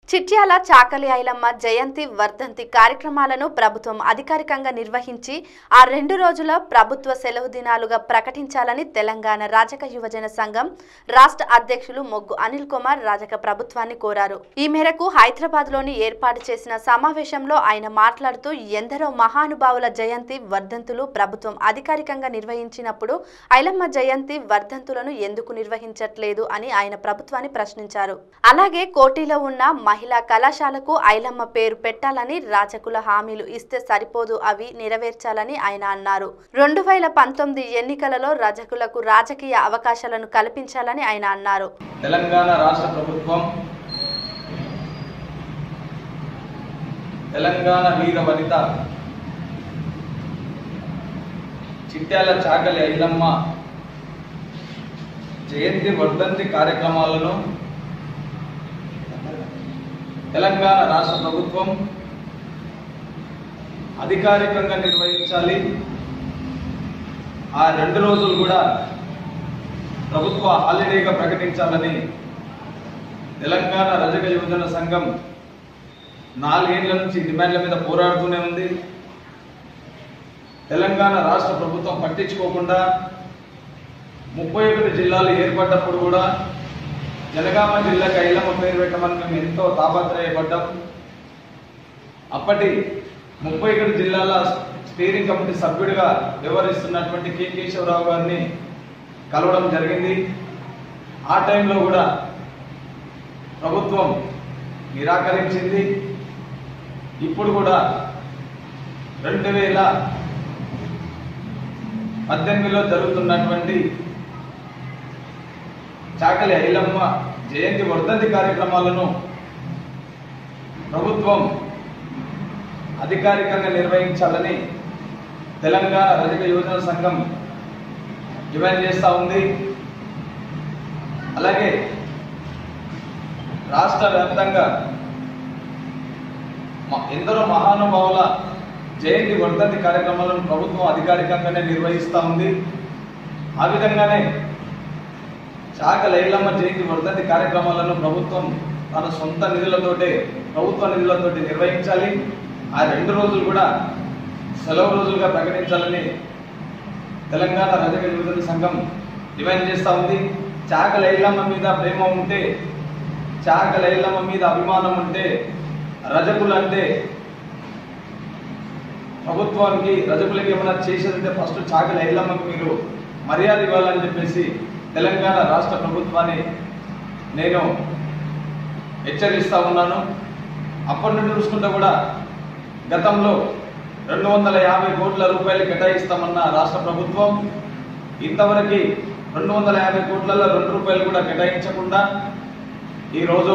చిట్యాల చాకలి ఐలమ్మ జయంతి వర్ధంతి కార్యక్రమాలను ప్రభుత్వం అధికారికంగా నిర్వహించి ఆ రెండు రోజుల ప్రభుత్వ సెలవు దినాలుగా ప్రకటించాలని తెలంగాణ రాజక యువజన సంఘం రాష్ట్ర అధ్యక్షులు మొగ్గు అనిల్ కుమార్ రాజక ప్రభుత్వాన్ని కోరారు ఈ మేరకు హైదరాబాద్లోని ఏర్పాటు చేసిన సమావేశంలో ఆయన మాట్లాడుతూ ఎందరో మహానుభావుల జయంతి వర్ధంతులు ప్రభుత్వం అధికారికంగా నిర్వహించినప్పుడు ఐలమ్మ జయంతి వర్ధంతులను ఎందుకు నిర్వహించట్లేదు అని ఆయన ప్రభుత్వాన్ని ప్రశ్నించారు అలాగే కోటిలో ఉన్న మహిళా కళాశాలకు ఐలమ్మ పేరు పెట్టాలని రాజకుల హామీలు ఇస్తే సరిపోదు అవి నెరవేర్చాలని ఆయన అన్నారు రెండు వేల పంతొమ్మిది ఎన్నికలలో రజకులకు రాజకీయ అవకాశాలను కల్పించాలని ఆయన అన్నారు తెలంగాణ రాష్ట్ర ప్రభుత్వం తెలంగాణ వీర వనిత చిట్యాల చాకలి ఐలమ్మ జయంతి వర్ధంతి కార్యక్రమాలను తెలంగాణ రాష్ట్ర ప్రభుత్వం అధికారికంగా నిర్వహించాలి ఆ రెండు రోజులు కూడా ప్రభుత్వ హాలిడేగా ప్రకటించాలని తెలంగాణ రజక యువజన సంఘం నాలుగేళ్ల నుంచి డిమాండ్ల మీద పోరాడుతూనే ఉంది తెలంగాణ రాష్ట్ర ప్రభుత్వం పట్టించుకోకుండా ముప్పై ఒకటి జిల్లాలు ఏర్పడ్డప్పుడు కూడా జనగామ జిల్లాకి ఐలమ్మ పేరు పెట్టమని మేము ఎంతో తాపత్రయపడ్డాం అప్పటి ముప్పై ఒకటి జిల్లాల స్టీరింగ్ కమిటీ సభ్యుడిగా వ్యవహరిస్తున్నటువంటి కె కేశవరావు గారిని కలవడం జరిగింది ఆ టైంలో కూడా ప్రభుత్వం నిరాకరించింది ఇప్పుడు కూడా రెండు వేల పద్దెనిమిదిలో జరుగుతున్నటువంటి చాకలి ఐలమ్మ జయంతి వర్ధంతి కార్యక్రమాలను ప్రభుత్వం అధికారికంగా నిర్వహించాలని తెలంగాణ రజక యువజన సంఘం డిమాండ్ చేస్తూ ఉంది అలాగే రాష్ట్ర వ్యాప్తంగా మ- ఎందరో మహానుభావుల జయంతి వర్ధంతి కార్యక్రమాలను ప్రభుత్వం అధికారికంగానే నిర్వహిస్తూ ఉంది ఆ విధంగానే శాఖ లైలమ్మ జయంతి వర్ధంతి కార్యక్రమాలను ప్రభుత్వం తన సొంత నిధులతోటే ప్రభుత్వ నిధులతోటి నిర్వహించాలి ఆ రెండు రోజులు కూడా సెలవు రోజులుగా ప్రకటించాలని తెలంగాణ రజక యువజన సంఘం డిమాండ్ చేస్తూ ఉంది చాక లైలమ్మ మీద ప్రేమ ఉంటే చాక లైలమ్మ మీద అభిమానం ఉంటే రజకులు అంటే ప్రభుత్వానికి రజకులకి ఏమైనా చేసేదంటే ఫస్ట్ చాక లైలమ్మకి మీరు మర్యాద ఇవ్వాలని చెప్పేసి తెలంగాణ రాష్ట్ర ప్రభుత్వాన్ని నేను హెచ్చరిస్తా ఉన్నాను అప్పటి నుండి చూసుకుంటే కూడా గతంలో రెండు వందల యాభై కోట్ల రూపాయలు కేటాయిస్తామన్న రాష్ట్ర ప్రభుత్వం ఇంతవరకు రెండు వందల యాభై కోట్లలో రెండు రూపాయలు కూడా కేటాయించకుండా ఈరోజు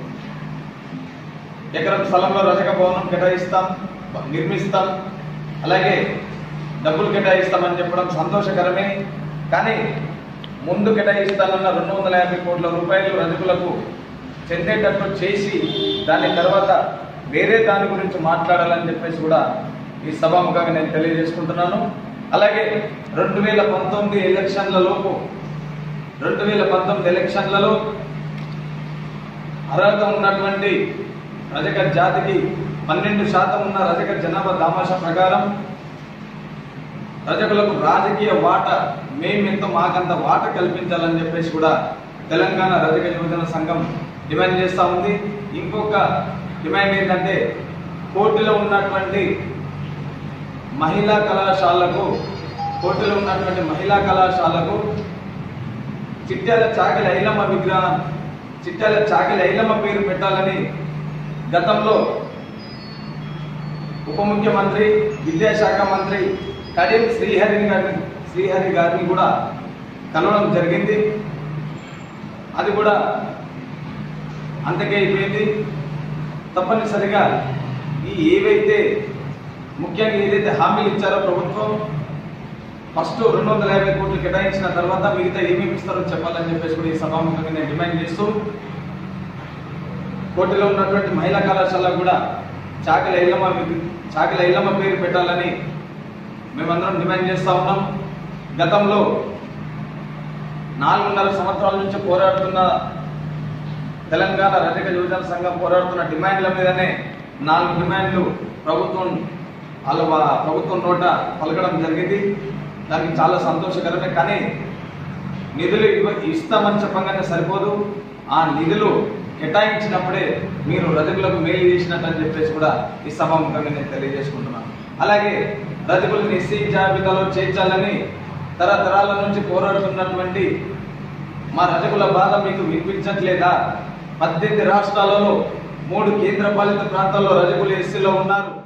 ఎకరం స్థలంలో రజక భవనం కేటాయిస్తాం నిర్మిస్తాం అలాగే డబ్బులు కేటాయిస్తామని చెప్పడం సంతోషకరమే కానీ ముందు కేటాయిస్తానన్న రెండు వందల యాభై కోట్ల రూపాయలు రజకులకు చెందేటట్టు చేసి దాని తర్వాత వేరే దాని గురించి మాట్లాడాలని చెప్పేసి కూడా ఈ సభాముఖంగా నేను తెలియజేసుకుంటున్నాను అలాగే రెండు వేల పంతొమ్మిది ఎలక్షన్ల లోపు రెండు వేల పంతొమ్మిది ఎలక్షన్లలో అర్హత ఉన్నటువంటి రజక జాతికి పన్నెండు శాతం ఉన్న రజక జనాభా దామాషా ప్రకారం రజకులకు రాజకీయ వాట మేమెంత మాకంత వాట కల్పించాలని చెప్పేసి కూడా తెలంగాణ రజక యువజన సంఘం డిమాండ్ చేస్తూ ఉంది ఇంకొక డిమాండ్ ఏంటంటే కోర్టులో ఉన్నటువంటి మహిళా కళాశాలకు కోర్టులో ఉన్నటువంటి మహిళా కళాశాలకు చిట్యాల చాకలి ఐలమ్మ విగ్రహం చిట్యాల చాకలి ఐలమ్మ పేరు పెట్టాలని గతంలో ఉప ముఖ్యమంత్రి విద్యాశాఖ మంత్రి కడియం శ్రీహరి గారిని శ్రీహరి గారిని కూడా కలవడం జరిగింది అది కూడా అంతకే అయిపోయింది తప్పనిసరిగా ఈ ఏవైతే ముఖ్యంగా ఏదైతే హామీలు ఇచ్చారో ప్రభుత్వం ఫస్ట్ రెండు వందల యాభై కోట్లు కేటాయించిన తర్వాత మిగతా ఏమేమి ఇస్తారో చెప్పాలని చెప్పేసి కూడా ఈ సభాముఖంగా నేను డిమాండ్ చేస్తూ కోర్టులో ఉన్నటువంటి మహిళా కళాశాల కూడా చాకల ఐలమ్మ విగ్- చాకల ఐలమ్మ పేరు పెట్టాలని మేమందరం డిమాండ్ చేస్తా ఉన్నాం గతంలో నాలుగున్నర సంవత్సరాల నుంచి పోరాడుతున్న తెలంగాణ రజక యువజన సంఘం పోరాడుతున్న డిమాండ్ల మీదనే నాలుగు డిమాండ్లు ప్రభుత్వం వాళ్ళ వా- ప్రభుత్వం నోట పలకడం జరిగింది దానికి చాలా సంతోషకరమే కానీ నిధులు ఇవ్వ- ఇస్తామని చెప్పగానే సరిపోదు ఆ నిధులు కేటాయించినప్పుడే మీరు రజకులకు మేలు చేసినట్టు అని చెప్పేసి కూడా ఈ సభాముఖంగా నేను తెలియజేసుకుంటున్నాను అలాగే రజకులను ఎస్సీ జాబితాలో చేర్చాలని తరతరాల నుంచి పోరాడుతున్నటువంటి మా రజకుల బాధ మీకు వినిపించట్లేదా పద్దెనిమిది రాష్ట్రాలలో మూడు కేంద్ర పాలిత ప్రాంతాల్లో రజకులు ఎస్సీలో ఉన్నారు